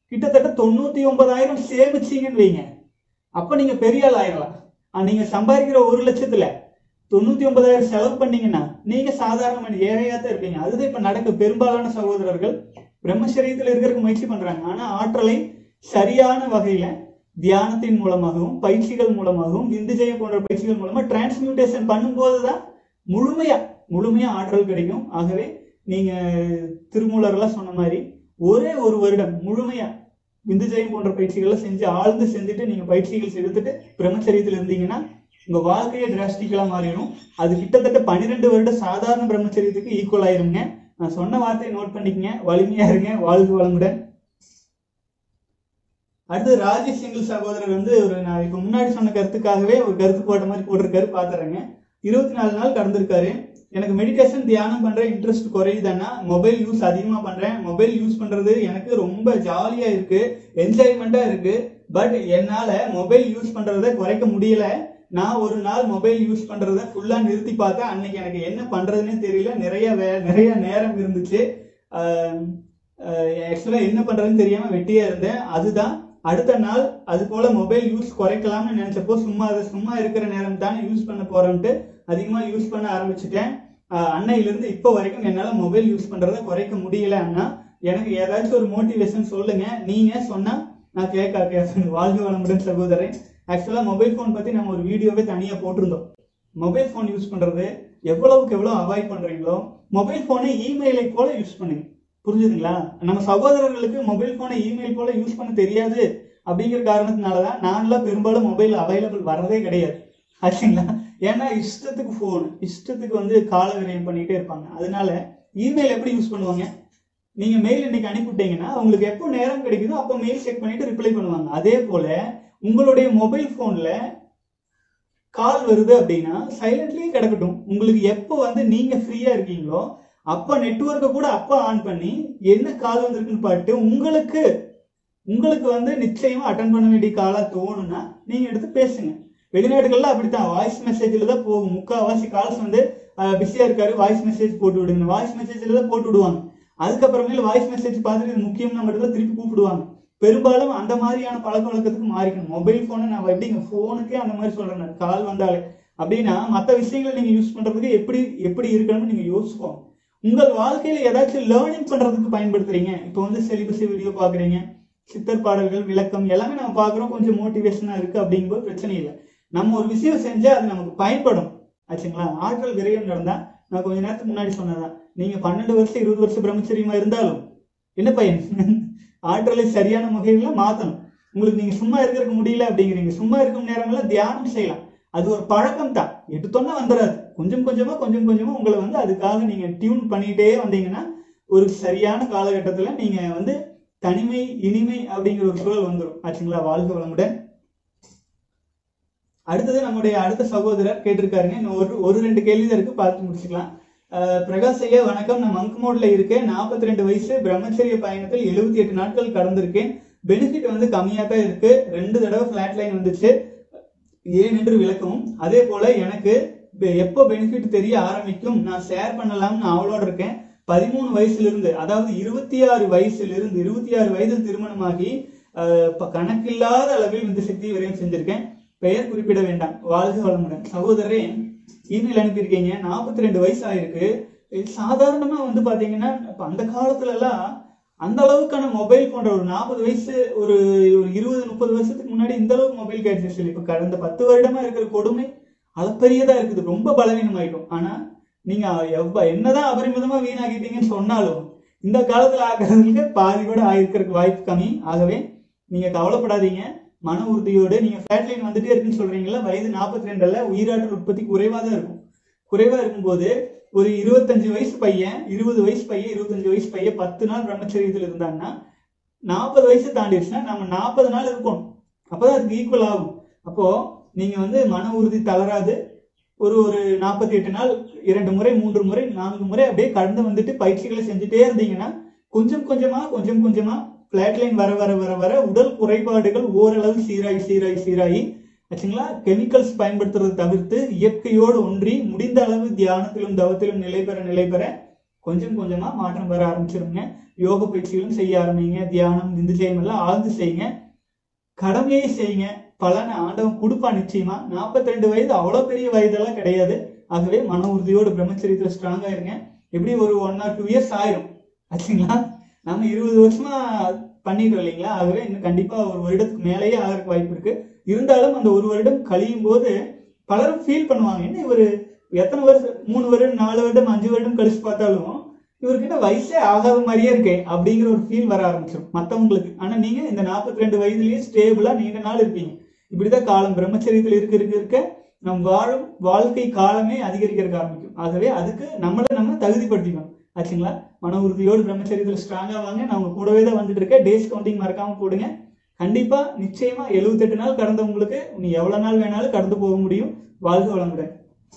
கிட்டத்தட்ட தொண்ணூத்தி ஒன்பதாயிரம் சேமிச்சீங்கன்னு வைங்க அப்ப நீங்க பெரிய ஆள் ஆயிரலாம் ஆனா, நீங்க சம்பாதிக்கிற ஒரு லட்சத்துல தொண்ணூத்தி ஒன்பதாயிரம் செலவு பண்ணீங்கன்னா நீங்க சாதாரண மனி ஏழையா தான் இருப்பீங்க அதுதான் இப்ப நடக்க பெரும்பாலான சகோதரர்கள் பிரம்மச்சரியத்துல இருக்கிறதுக்கு முயற்சி பண்றாங்க ஆனா ஆற்றலை சரியான வகையில தியானத்தின் மூலமாகவும் பயிற்சிகள் மூலமாகவும் விந்துஜயம் போன்ற பயிற்சிகள் மூலமா டிரான்ஸ்மியூட்டேஷன் பண்ணும்போதுதான் முழுமையா முழுமையா ஆற்றல் கிடைக்கும் ஆகவே நீங்க திருமூலர்லாம் சொன்ன மாதிரி ஒரே ஒரு வருடம் முழுமையா விந்துஜயம் போன்ற பயிற்சிகளை செஞ்சு ஆழ்ந்து செஞ்சுட்டு நீங்க பயிற்சிகள் எடுத்துட்டு பிரம்மச்சரியத்தில் இருந்தீங்கன்னா உங்க வாழ்க்கையே டிராஸ்டிக்கலா மாறிடும் அது கிட்டத்தட்ட பன்னிரெண்டு வருட சாதாரண பிரம்மச்சரியத்துக்கு ஈக்குவல் ஆயிருங்க நான் சொன்ன வார்த்தையை நோட் பண்ணிக்கங்க வலிமையா இருங்க வாழ்க வளமுடன் அடுத்து ராஜேஷ் சிங்கிள் சகோதரர் வந்து ஒரு நான் இப்ப முன்னாடி சொன்ன கருத்துக்காகவே ஒரு கருத்து போட்ட மாதிரி போட்டிருக்காரு பாத்துறேங்க இருபத்தி நாலு நாள் கடந்திருக்காரு எனக்கு மெடிடேஷன் தியானம் பண்ற இன்ட்ரெஸ்ட் குறையுதுன்னா மொபைல் யூஸ் அதிகமா பண்றேன் மொபைல் யூஸ் பண்றது எனக்கு ரொம்ப ஜாலியா இருக்கு என்ஜாய்மெண்டா இருக்கு பட் என்னால மொபைல் யூஸ் பண்றதை குறைக்க முடியல நான் ஒரு நாள் மொபைல் யூஸ் பண்றதை ஃபுல்லா நிறுத்தி பார்த்தேன் அன்னைக்கு எனக்கு என்ன பண்றதுன்னே தெரியல நிறைய வே- நிறைய நேரம் இருந்துச்சு ஆக்சுவலா என்ன பண்றதுன்னு தெரியாம வெட்டியா இருந்தேன் அதுதான் அடுத்த நாள் அது போல மொபைல் யூஸ் குறைக்கலாம்னு நினைச்சப்போ சும்மா அதை சும்மா இருக்கிற நேரம் தானே யூஸ் பண்ண போறோம்ட்டு அதிகமா யூஸ் பண்ண ஆரம்பிச்சிட்டேன் ஆஹ் அன்னையில இருந்து இப்போ வரைக்கும் என்னால மொபைல் யூஸ் பண்றதை குறைக்க முடியல அண்ணா எனக்கு ஏதாச்சும் ஒரு மோட்டிவேஷன் சொல்லுங்க நீங்க சொன்னா நான் கேட்க கேட்க வாழ்க வளமுடன் சகோதரன் ஆக்சுவலா மொபைல் ஃபோன் பத்தி நம்ம ஒரு வீடியோவே தனியா போட்டிருந்தோம் மொபைல் ஃபோன் யூஸ் பண்றது எவ்வளவுக்கு எவ்வளவு அவாய்ட் பண்றீங்களோ மொபைல் போனை இமெயிலை போல யூஸ் பண்ணுங்க புரிஞ்சுதுங்களா நம்ம சகோதரர்களுக்கு மொபைல் போனை இமெயில் போல யூஸ் பண்ண தெரியாது அப்படிங்கிற காரணத்தினாலதான் நான்லாம் பெரும்பாலும் மொபைல் அவைலபிள் வரதே கிடையாது ஆச்சுங்களா ஏன்னா இஷ்டத்துக்கு ஃபோன் இஷ்டத்துக்கு வந்து கால விரயம் பண்ணிட்டே இருப்பாங்க அதனால இமெயில் எப்படி யூஸ் பண்ணுவாங்க நீங்க மெயில் இன்னைக்கு அனுப்பிவிட்டீங்கன்னா உங்களுக்கு எப்போ நேரம் கிடைக்குதோ அப்போ மெயில் செக் பண்ணிட்டு ரிப்ளை பண்ணுவாங்க அதே போல உங்களுடைய மொபைல் போன்ல கால் வருது அப்படின்னா சைலண்ட்லயே கிடக்கட்டும் உங்களுக்கு எப்போ வந்து நீங்க ஃப்ரீயா இருக்கீங்களோ அப்ப நெட்வொர்க்கை கூட அப்ப ஆன் பண்ணி என்ன கால் வந்திருக்குன்னு பார்த்து உங்களுக்கு உங்களுக்கு வந்து நிச்சயமா அட்டன் பண்ண வேண்டிய காலா தோணும்னா நீங்க எடுத்து பேசுங்க வெளிநாடுகள்ல அப்படித்தான் வாய்ஸ் மெசேஜ்ல தான் போகும் முக்கால்வாசி கால்ஸ் வந்து பிஸியா இருக்காரு வாய்ஸ் மெசேஜ் போட்டு விடுங்க வாய்ஸ் மெசேஜ்ல தான் போட்டு விடுவாங்க அதுக்கப்புறமேல வாய்ஸ் மெசேஜ் பார்த்துட்டு இது முக்கியம்னா மட்டும் தான் திருப்பி கூப்பிடுவாங்க பெரும்பாலும் அந்த மாதிரியான பழக்க வழக்கத்துக்கு மாறிக்கணும் மொபைல் போனை நான் எப்படிங்க போனுக்கே அந்த மாதிரி சொல்றேன் நான். கால் வந்தாலே அப்படின்னா மற்ற விஷயங்களை நீங்க யூஸ் பண்றதுக்கு எப்படி எப்படி இருக்கணும்னு நீங்க யோசிப்போம் உங்கள் வாழ்க்கையில ஏதாச்சும் லேர்னிங் பண்றதுக்கு பயன்படுத்துறீங்க இப்போ வந்து செலிபஸி வீடியோ பாக்குறீங்க சித்தர் பாடல்கள் விளக்கம் எல்லாமே நம்ம பாக்குறோம் கொஞ்சம் மோட்டிவேஷனா இருக்கு அப்படிங்கும்போது பிரச்சனை இல்லை நம்ம ஒரு விஷயம் செஞ்சா அது நமக்கு பயன்படும் ஆச்சுங்களா ஆற்றல் விரயம் நடந்தா நான் கொஞ்ச நேரத்துக்கு முன்னாடி சொன்னதான் நீங்க பன்னெண்டு வருஷம் இருபது வருஷம் பிரம்மச்சரியமா இருந்தாலும் என்ன பயன் ஆற்றலை சரியான முறையில மாத்தணும் உங்களுக்கு நீங்க சும்மா இருக்கிறதுக்கு முடியல அப்படிங்கிறீங்க சும்மா இருக்கும் நேரங்கள்ல தியானம் செய்யலாம் அது ஒரு பழக்கம் தான் எடுத்தோன்னா வந்துடாது கொஞ்சம் கொஞ்சமா கொஞ்சம் கொஞ்சமா உங்களை வந்து அதுக்காக நீங்க டியூன் பண்ணிட்டே வந்தீங்கன்னா ஒரு சரியான காலகட்டத்துல நீங்க வந்து தனிமை இனிமை அப்படிங்கிற ஒரு சூழல் வந்துடும் ஆச்சுங்களா வாழ்க வளமுடன் அடுத்தது நம்முடைய அடுத்த சகோதரர் கேட்டிருக்காருங்க இன்னும் ஒரு ஒரு ரெண்டு கேள்வி தான் இருக்கு பார்த்து முடிச்சுக்கலாம் அஹ் பிரகாஷ் ஐயா வணக்கம் நான் மங்க் மோட்ல இருக்கேன் நாற்பத்தி ரெண்டு வயசு பிரம்மச்சரிய பயணத்தில் எழுபத்தி எட்டு நாட்கள் கடந்திருக்கேன் பெனிஃபிட் வந்து கம்மியா தான் இருக்கு ரெண்டு தடவை ஃபிளாட் லைன் வந்துச்சு ஏன் என்று விளக்கவும் அதே போல எனக்கு பெ- எப்போ பெனிஃபிட் தெரிய ஆரம்பிக்கும் நான் ஷேர் பண்ணலாம்னு அவளோட இருக்கேன் பதிமூணு வயசுல இருந்து அதாவது இருபத்தி ஆறு வயசுல இருந்து இருபத்தி ஆறு வயதில் திருமணமாகி அஹ், ப- கணக்கில்லாத அளவில் இந்த சக்தி வரையும் செஞ்சிருக்கேன் பெயர் குறிப்பிட வேண்டாம் வாழ்க வளமுடன் சகோதரரே இமெயில் அனுப்பியிருக்கீங்க நாற்பத்தி ரெண்டு வயசு ஆயிருக்கு இது சாதாரணமா வந்து பாத்தீங்கன்னா இப்ப அந்த காலத்துல எல்லாம் அந்த அளவுக்கான மொபைல் போன்ற ஒரு நாற்பது வயசு ஒரு ஒரு இருபது முப்பது வருஷத்துக்கு முன்னாடி இந்த அளவுக்கு மொபைல் கேட்ஜெட்ஸ் இல்லை இப்ப கடந்த பத்து வருடமா இருக்கிற கொடுமை அளப்பரியதா இருக்குது ரொம்ப பலவீனமாயிடும் ஆனா நீங்க எவ்வ என்னதான் அபரிமிதமா வீணாக்கிட்டீங்கன்னு சொன்னாலும் இந்த காலத்துல ஆகிறதுக்கு பாதி கூட ஆயிருக்கிறதுக்கு வாய்ப்பு கம்மி ஆகவே நீங்க கவலைப்படாதீங்க மன உறுதியோடு நீங்க ஃபேட் லைன் வந்துட்டே இருக்குன்னு சொல்றீங்களா வயது நாற்பத்தி ரெண்டுல உயிராற்றல் உற்பத்தி குறைவா தான் இருக்கும் குறைவா இருக்கும்போது ஒரு இருபத்தஞ்சு வயசு பையன் இருபது வயசு பையன் இருபத்தஞ்சு வயசு பையன் பத்து நாள் பிரம்மச்சரியத்தில் இருந்தாங்கன்னா நாற்பது வயசு தாண்டிடுச்சுன்னா நம்ம நாற்பது நாள் இருக்கணும் அப்பதான் அதுக்கு ஈக்குவல் ஆகும் அப்போ நீங்க வந்து மன உறுதி தளராது ஒரு ஒரு நாற்பத்தி எட்டு நாள் இரண்டு முறை மூன்று முறை நான்கு முறை அப்படியே கடந்து வந்துட்டு பயிற்சிகளை செஞ்சுட்டே இருந்தீங்கன்னா கொஞ்சம் கொஞ்சமா கொஞ்சம் கொஞ்சமா பிளாட் லைன் வர வர வர வர உடல் குறைபாடுகள் ஓரளவு சீராகி சீராகி சீராகி ஆச்சுங்களா கெமிக்கல்ஸ் பயன்படுத்துறதை தவிர்த்து இயற்கையோடு ஒன்றி முடிந்த அளவு தியானத்திலும் தவத்திலும் நிலை பெற நிலை பெற கொஞ்சம் கொஞ்சமா மாற்றம் வர ஆரம்பிச்சிருங்க யோக பயிற்சிகளும் செய்ய ஆரம்பிங்க தியானம் விந்துஜயம் எல்லாம் ஆழ்ந்து செய்யுங்க கடமையை செய்யுங்க பலனை ஆண்டவன் கொடுப்பான் நிச்சயமா 42 ரெண்டு வயது அவ்வளவு பெரிய வயதெல்லாம் கிடையாது ஆகவே மன உறுதியோடு பிரம்மச்சரியத்துல ஸ்ட்ராங்கா இருங்க எப்படி ஒரு ஒன் ஆர் டூ இயர்ஸ் ஆயிரும் ஆச்சுங்களா நம்ம இருபது வருஷமா பண்ணிட்டோம் இல்லைங்களா ஆகவே இன்னும் கண்டிப்பா ஒரு வருடத்துக்கு மேலேயே ஆகிறதுக்கு வாய்ப்பு இருக்கு இருந்தாலும் அந்த ஒரு வருடம் கழியும் போது பலரும் ஃபீல் பண்ணுவாங்க என்ன இவரு எத்தனை வருஷம் மூணு வருடம் நாலு வருடம் அஞ்சு வருடம் கழிச்சு பார்த்தாலும் இவர்கிட்ட வயசே ஆகாத மாதிரியே இருக்கே அப்படிங்கிற ஒரு ஃபீல் வர ஆரம்பிச்சிடும் மத்தவங்களுக்கு ஆனா நீங்க இந்த 42 ரெண்டு வயதுலயே ஸ்டேபிளா நீண்ட நாள் இருப்பீங்க இப்படிதான் காலம் பிரம்மச்சரியத்தில் இருக்க இருக்க இருக்க நம் வாழும் வாழ்க்கை காலமே அதிகரிக்கிறதுக்கு ஆரம்பிக்கும் ஆகவே அதுக்கு நம்மளை நம்ம தகுதிப்படுத்திக்கணும் ஆச்சுங்களா மன உறுதியோடு பிரம்மச்சரியத்தில் ஸ்ட்ராங்கா வாங்க நான் உங்க கூடவே தான் வந்துட்டு இருக்கேன் டேஸ் கவுண்டிங் மறக்காம போடுங்க கண்டிப்பா நிச்சயமா 78 நாள் கடந்தவங்களுக்கு நீ எவ்வளவு நாள் வேணாலும் கடந்து போக முடியும் வாழ்க வளமுடன்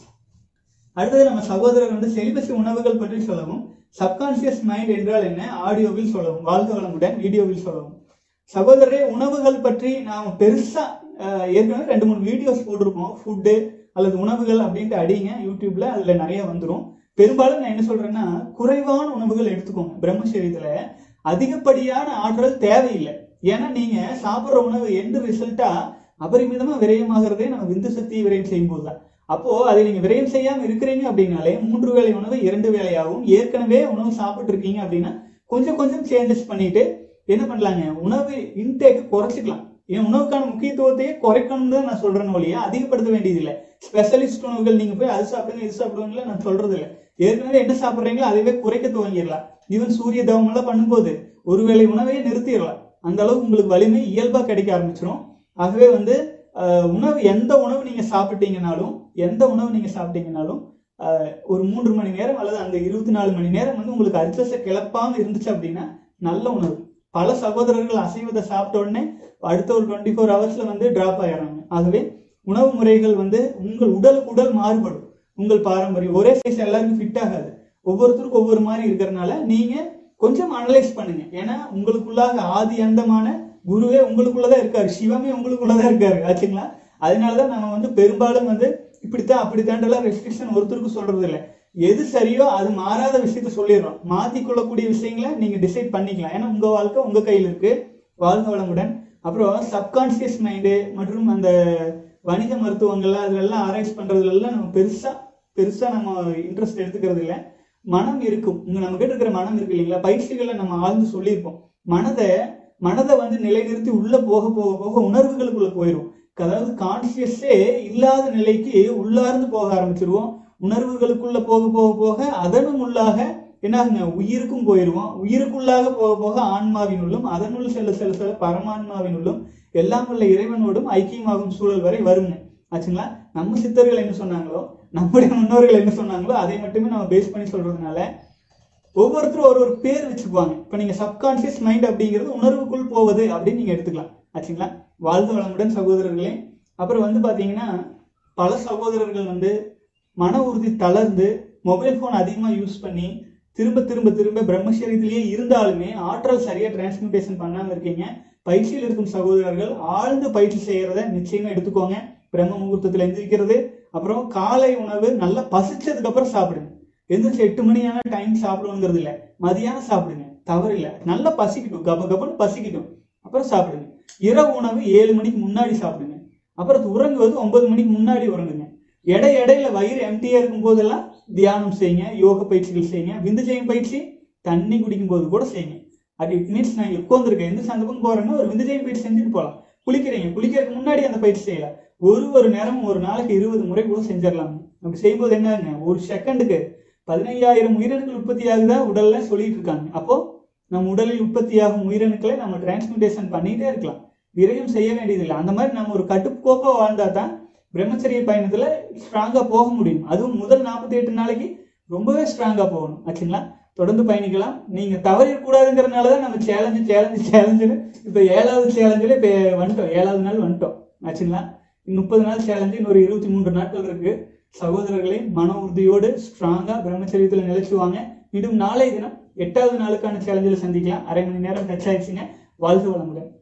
அடுத்தது நம்ம சகோதரர் வந்து செலிபசி உணவுகள் பற்றி சொல்லவும் சப்கான்சியஸ் மைண்ட் என்றால் என்ன ஆடியோவில் சொல்லவும் வாழ்க வளமுடன் வீடியோவில் சொல்லவும் சகோதரரே உணவுகள் பற்றி நாம பெருசா அஹ், ஏற்கனவே ரெண்டு மூணு வீடியோஸ் போட்டிருப்போம் ஃபுட்டு அல்லது உணவுகள் அப்படின்ட்டு அடிங்க யூடியூப்ல அதுல நிறைய வந்துரும் பெரும்பாலும் நான் என்ன சொல்றேன்னா குறைவான உணவுகள் எடுத்துக்கோங்க பிரம்மச்சரியத்துல அதிகப்படியான ஆற்றல் தேவையில்லை ஏன்னா நீங்க சாப்பிடுற உணவு எந்த ரிசல்ட்டா அபரிமிதமா விரயமாகிறதே நம்ம விந்து சக்தியை விரயம் செய்யும் போதுதான் அப்போ அதை நீங்க விரயம் செய்யாம இருக்கிறீங்க அப்படின்னாலே மூன்று வேளை உணவு இரண்டு வேளையாகவும் ஏற்கனவே உணவு சாப்பிட்டு இருக்கீங்க அப்படின்னா கொஞ்சம் கொஞ்சம் சேஞ்சஸ் பண்ணிட்டு என்ன பண்ணலாங்க உணவு இன்டேக் குறைச்சிக்கலாம் என் உணவுக்கான முக்கியத்துவத்தையே குறைக்கணும்னு தான் நான் சொல்றேன் ஒழிய அதிகப்படுத்த வேண்டியது இல்லை ஸ்பெஷலிஸ்ட் உணவுகள் நீங்க போய் அது சாப்பிடுங்க இது சாப்பிடுவீங்களா நான் சொல்றது இல்லை ஏற்கனவே என்ன சாப்பிடுறீங்களோ அதுவே குறைக்க துவங்கிடலாம் ஈவன் சூரிய தவம் எல்லாம் பண்ணும்போது ஒருவேளை உணவையே நிறுத்திடலாம் அந்த அளவுக்கு உங்களுக்கு வலிமை இயல்பா கிடைக்க ஆரம்பிச்சிடும் ஆகவே வந்து அஹ், உணவு எந்த உணவு நீங்க சாப்பிட்டீங்கனாலும் எந்த உணவு நீங்க சாப்பிட்டீங்கனாலும் அஹ், ஒரு மூன்று மணி நேரம் அல்லது அந்த இருபத்தி நாலு மணி நேரம் வந்து உங்களுக்கு அரிசஸை கிளப்பாம இருந்துச்சு அப்படின்னா நல்ல உணவு பல சகோதரர்கள் அசைவத்தை சாப்பிட்ட உடனே அடுத்த ஒரு டுவெண்ட்டி ஃபோர் ஹவர்ஸ்ல வந்து டிராப் ஆயிடுறாங்க ஆகவே உணவு முறைகள் வந்து உங்கள் உடலுக்கு உடல் மாறுபடும் உங்கள் பாரம்பரியம் ஒரே சைஸ் எல்லாருக்கும் ஃபிட் ஆகாது ஒவ்வொருத்தருக்கும் ஒவ்வொரு மாதிரி இருக்கிறதுனால நீங்க கொஞ்சம் அனலைஸ் பண்ணுங்க ஏன்னா உங்களுக்குள்ளாக ஆதி அந்தமான குருவே உங்களுக்குள்ளதான் இருக்காரு சிவமே உங்களுக்குள்ளதான் இருக்காரு ஆச்சுங்களா அதனாலதான் நம்ம வந்து பெரும்பாலும் வந்து இப்படித்தான் அப்படித்தான்லாம் ரெஸ்ட்ரிக்ஷன் ஒருத்தருக்கு சொல்றது இல்லை எது சரியோ அது மாறாத விஷயத்த சொல்லிடுறோம் மாத்தி கொள்ளக்கூடிய விஷயங்களை நீங்க டிசைட் பண்ணிக்கலாம் ஏன்னா உங்க வாழ்க்கை உங்க கையில் இருக்கு வாழ்க வளமுடன் அப்புறம் சப்கான்சியஸ் மைண்டு மற்றும் அந்த வணிக மருத்துவங்கள்ல அதுலெல்லாம் ஆராய்ச்சி பண்றதுல எல்லாம் நம்ம பெருசா பெருசா நம்ம இன்ட்ரெஸ்ட் எடுத்துக்கிறது இல்லை மனம் இருக்கும் இங்க நம்ம கிட்ட இருக்கிற மனம் இருக்கு இல்லைங்களா பயிற்சிகளை நம்ம ஆழ்ந்து சொல்லியிருப்போம் மனதை மனதை வந்து நிலைநிறுத்தி உள்ள போக போக போக உணர்வுகளுக்குள்ள போயிடும் அதாவது கான்சியஸே இல்லாத நிலைக்கு உள்ளார்ந்து போக ஆரம்பிச்சிருவோம் உணர்வுகளுக்குள்ள போக போக போக அதனும் உள்ளாக என்னாகுங்க உயிருக்கும் போயிடுவோம் உயிருக்குள்ளாக போக போக ஆன்மாவினுள்ளும் அதனுள் செல்ல செல்ல செல்ல பரமான்மாவினுள்ளும் எல்லாம் உள்ள இறைவனோடும் ஐக்கியமாகும் சூழல் வரை வருங்க ஆச்சுங்களா நம்ம சித்தர்கள் என்ன சொன்னாங்களோ நம்முடைய முன்னோர்கள் என்ன சொன்னாங்களோ அதை மட்டுமே நம்ம பேஸ் பண்ணி சொல்றதுனால ஒவ்வொருத்தரும் ஒரு ஒரு பேர் வச்சுக்குவாங்க இப்ப நீங்க சப்கான்சியஸ் மைண்ட் அப்படிங்கிறது உணர்வுக்குள் போவது அப்படின்னு நீங்க எடுத்துக்கலாம் ஆச்சுங்களா வாழ்க வளமுடன் சகோதரர்களே அப்புறம் வந்து பாத்தீங்கன்னா பல சகோதரர்கள் வந்து மன உறுதி தளர்ந்து மொபைல் போன் அதிகமா யூஸ் பண்ணி திரும்ப திரும்ப திரும்ப பிரம்மச்சரியத்திலேயே இருந்தாலுமே ஆற்றல் சரியா டிரான்ஸ்மியூட்டேஷன் பண்ணாம இருக்கீங்க பயிற்சியில் இருக்கும் சகோதரர்கள் ஆழ்ந்து பயிற்சி செய்யறத நிச்சயமா எடுத்துக்கோங்க பிரம்ம முகூர்த்தத்துல எந்திரிக்கிறது அப்புறம் காலை உணவு நல்லா பசிச்சதுக்கு அப்புறம் சாப்பிடுங்க எந்திரிச்சு எட்டு மணியான டைம் சாப்பிடணுங்கிறது இல்ல மதியானம் சாப்பிடுங்க தவறு இல்ல நல்லா பசிக்கட்டும் கப கபன்னு பசிக்கட்டும் அப்புறம் சாப்பிடுங்க இரவு உணவு ஏழு மணிக்கு முன்னாடி சாப்பிடுங்க அப்புறம் உறங்குவது ஒன்பது மணிக்கு முன்னாடி உறங்குங்க இடை இடையில வயிறு எம்டியா இருக்கும் போதெல்லாம் தியானம் செய்யுங்க யோக பயிற்சிகள் செய்யுங்க விந்துஜயம் பயிற்சி தண்ணி குடிக்கும் போது கூட செய்யுங்க அது இட் மீன்ஸ் நான் உட்காந்துருக்கேன் எந்த அந்த பக்கம் போறேன்னா ஒரு விந்துஜயம் பயிற்சி செஞ்சுட்டு போகலாம் குளிக்கிறீங்க குளிக்கிறதுக்கு முன்னாடி அந்த பயிற்சி செய்யலாம் ஒரு ஒரு நேரம் ஒரு நாளைக்கு இருபது முறை கூட செஞ்சிடலாம் அப்படி செய்யும்போது என்னங்க ஒரு செகண்டுக்கு பதினையாயிரம் உயிரணுக்கள் உற்பத்தி ஆகுதா உடல்ல சொல்லிட்டு இருக்காங்க அப்போ நம்ம உடலில் உற்பத்தியாகும் உயிரணுக்களை நம்ம டிரான்ஸ்மியூட்டேஷன் பண்ணிட்டே இருக்கலாம் விரயம் செய்ய வேண்டியதில்லை அந்த மாதிரி நம்ம ஒரு கட்டுக்கோப்பா வாழ்ந்தா தான் பிரம்மச்சரிய பயணத்துல ஸ்ட்ராங்கா போக முடியும் அதுவும் முதல் நாற்பத்தி எட்டு நாளைக்கு ரொம்பவே ஸ்ட்ராங்கா போகணும் ஆச்சுங்களா தொடர்ந்து பயணிக்கலாம் நீங்க தவறிடக்கூடாதுங்கிறதுனால தான் நம்ம சேலஞ்சு சேலஞ்சு சேலஞ்சுன்னு இப்போ ஏழாவது சேலஞ்சில் இப்போ வந்துட்டோம் ஏழாவது நாள் வந்துட்டோம் ஆச்சுங்களா முப்பது நாள் சேலஞ்சு இன்னொரு இருபத்தி மூன்று நாட்கள் இருக்கு சகோதரர்களை மன உறுதியோடு ஸ்ட்ராங்கா பிரம்மச்சரியத்துல நிலைச்சுவாங்க மீண்டும் நாளை தினம் எட்டாவது நாளுக்கான சேலஞ்சில் சந்திக்கலாம் அரை மணி நேரம் டச் ஆயிடுச்சுங்க வாழ்க வளமுடன்